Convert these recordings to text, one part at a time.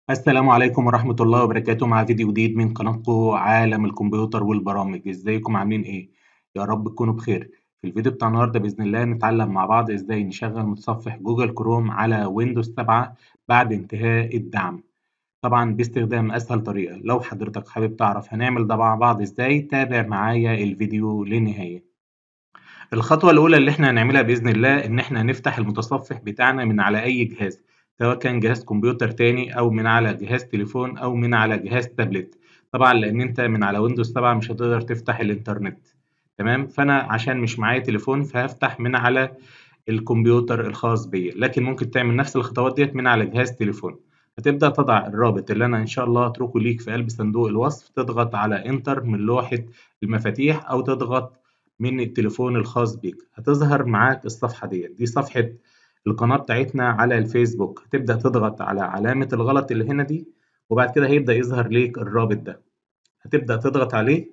السلام عليكم ورحمة الله وبركاته مع فيديو جديد من قناتكم عالم الكمبيوتر والبرامج ازيكم عاملين ايه يا رب تكونوا بخير في الفيديو بتاع النهارده بإذن الله نتعلم مع بعض ازاي نشغل متصفح جوجل كروم على ويندوز 7 بعد انتهاء الدعم طبعا باستخدام اسهل طريقة لو حضرتك حابب تعرف هنعمل ده مع بعض ازاي تابع معايا الفيديو للنهاية الخطوة الأولى اللي احنا هنعملها بإذن الله إن احنا هنفتح المتصفح بتاعنا من على أي جهاز سواء كان جهاز كمبيوتر تاني أو من على جهاز تليفون أو من على جهاز تابلت طبعا لأن أنت من على ويندوز 7 مش هتقدر تفتح الإنترنت تمام فأنا عشان مش معايا تليفون فهفتح من على الكمبيوتر الخاص بيا لكن ممكن تعمل نفس الخطوات ديت من على جهاز تليفون هتبدأ تضع الرابط اللي أنا إن شاء الله هتركه ليك في قلب صندوق الوصف تضغط على انتر من لوحة المفاتيح أو تضغط من التليفون الخاص بيك هتظهر معاك الصفحة ديت دي صفحة القناة بتاعتنا على الفيسبوك هتبدأ تضغط على علامة الغلط اللي هنا دي وبعد كده هيبدأ يظهر ليك الرابط ده هتبدأ تضغط عليه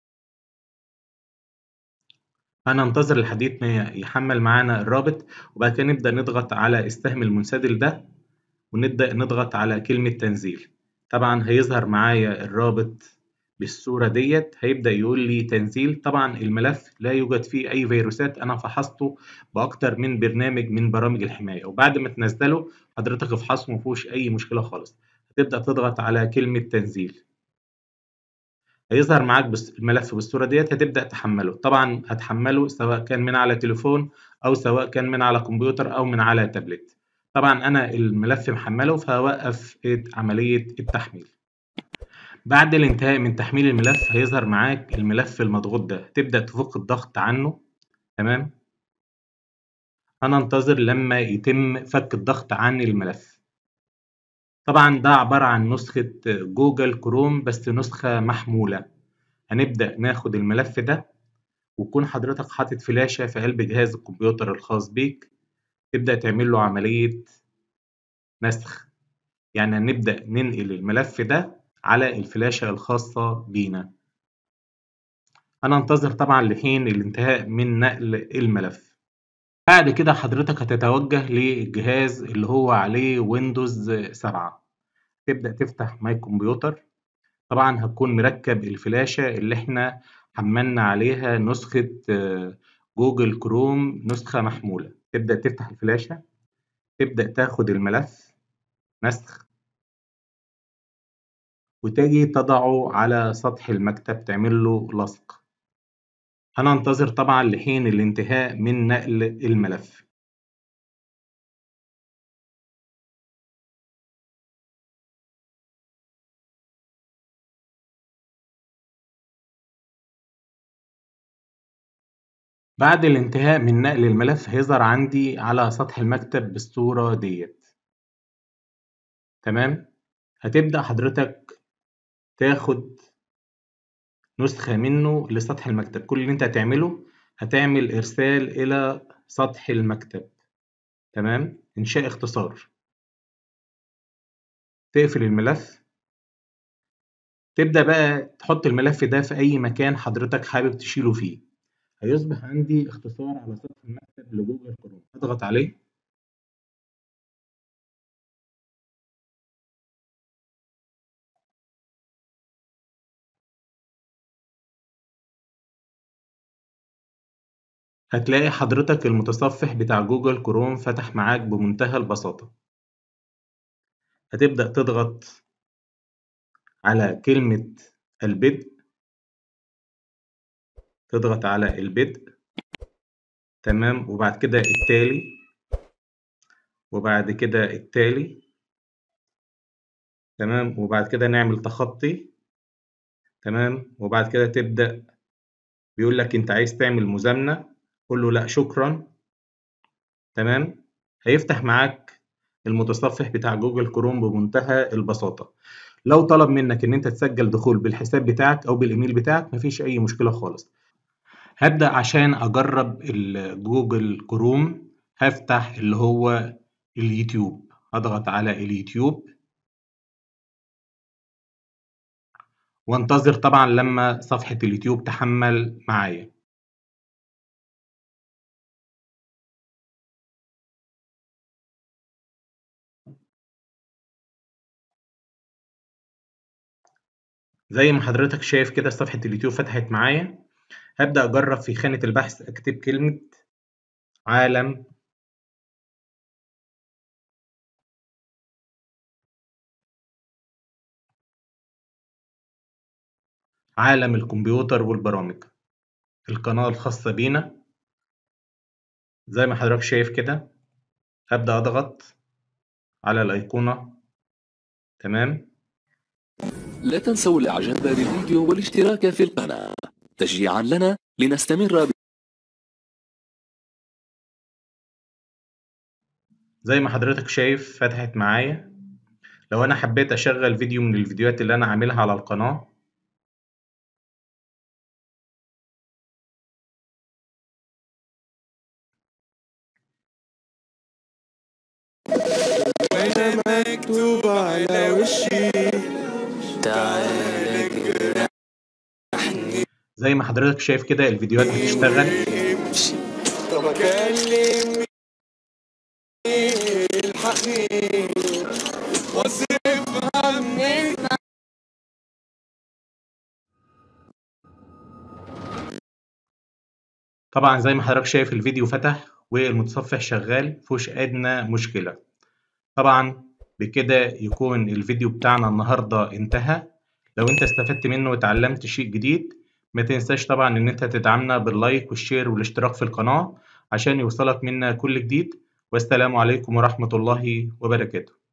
هننتظر لحد ما يحمل معانا الرابط وبعد كده نبدأ نضغط على السهم المنسدل ده ونبدأ نضغط على كلمة تنزيل طبعا هيظهر معايا الرابط بالصورة ديت هيبدأ يقول لي تنزيل طبعا الملف لا يوجد فيه أي فيروسات أنا فحصته بأكتر من برنامج من برامج الحماية وبعد ما تنزله حضرتك افحصه مفيهوش أي مشكلة خالص هتبدأ تضغط على كلمة تنزيل هيظهر معاك بس الملف بالصورة ديت هتبدأ تحمله طبعا هتحمله سواء كان من على تليفون أو سواء كان من على كمبيوتر أو من على تابلت طبعا أنا الملف محمله فهوقف عملية التحميل بعد الانتهاء من تحميل الملف هيظهر معاك الملف المضغوط ده تبدأ تفك الضغط عنه تمام هننتظر لما يتم فك الضغط عن الملف طبعا ده عبارة عن نسخة جوجل كروم بس نسخة محمولة هنبدأ ناخد الملف ده ويكون حضرتك حاطط فلاشة في قلب جهاز الكمبيوتر الخاص بيك تبدأ تعمل له عملية نسخ يعني هنبدأ ننقل الملف ده على الفلاشة الخاصة بينا هننتظر طبعا لحين الانتهاء من نقل الملف بعد كده حضرتك هتتوجه للجهاز اللي هو عليه ويندوز 7 تبدأ تفتح ماي كمبيوتر طبعا هتكون مركب الفلاشة اللي احنا حملنا عليها نسخة جوجل كروم نسخة محمولة تبدأ تفتح الفلاشة تبدأ تاخد الملف نسخ وتجي تضعه على سطح المكتب تعمل له لصق هننتظر طبعا لحين الانتهاء من نقل الملف بعد الانتهاء من نقل الملف هيظهر عندي على سطح المكتب بالصورة ديت تمام هتبدأ حضرتك تاخد نسخة منه لسطح المكتب كل اللي انت هتعمله هتعمل ارسال الى سطح المكتب تمام انشاء اختصار تقفل الملف تبدأ بقى تحط الملف ده في اي مكان حضرتك حابب تشيله فيه هيصبح عندي اختصار على سطح المكتب لجوجل كروم اضغط عليه هتلاقي حضرتك المتصفح بتاع جوجل كروم فتح معاك بمنتهى البساطة هتبدأ تضغط على كلمة البدء تضغط على البدء تمام وبعد كده التالي وبعد كده التالي تمام وبعد كده نعمل تخطي تمام وبعد كده تبدأ بيقول لك انت عايز تعمل مزامنة قول له لا شكرا تمام هيفتح معاك المتصفح بتاع جوجل كروم بمنتهى البساطة لو طلب منك ان انت تسجل دخول بالحساب بتاعك او بالايميل بتاعك مفيش اي مشكلة خالص هبدأ عشان اجرب الجوجل كروم هفتح اللي هو اليوتيوب اضغط على اليوتيوب وانتظر طبعا لما صفحة اليوتيوب تحمل معايا زي ما حضرتك شايف كده صفحة اليوتيوب فتحت معايا هبدأ أجرب في خانة البحث أكتب كلمة عالم عالم الكمبيوتر والبرامج القناة الخاصة بينا زي ما حضرتك شايف كده هبدأ أضغط على الأيقونة تمام لا تنسوا الاعجاب بالفيديو والاشتراك في القناة تشجيعا لنا لنستمر ب... زي ما حضرتك شايف فتحت معايا لو أنا حبيت أشغل فيديو من الفيديوهات اللي أنا عاملها على القناة وانا مكتوب على وشي تعالى جرحني زي ما حضرتك شايف كده الفيديوهات بتشتغل امشي طب اكلم مين الحقني واصرفها منين طبعا زي ما حضرتك شايف الفيديو فتح والمتصفح شغال مفيهوش أدنى مشكلة طبعا بكده يكون الفيديو بتاعنا النهاردة انتهى لو انت استفدت منه وتعلمت شيء جديد ما تنساش طبعا ان انت تدعمنا باللايك والشير والاشتراك في القناة عشان يوصلك منا كل جديد والسلام عليكم ورحمة الله وبركاته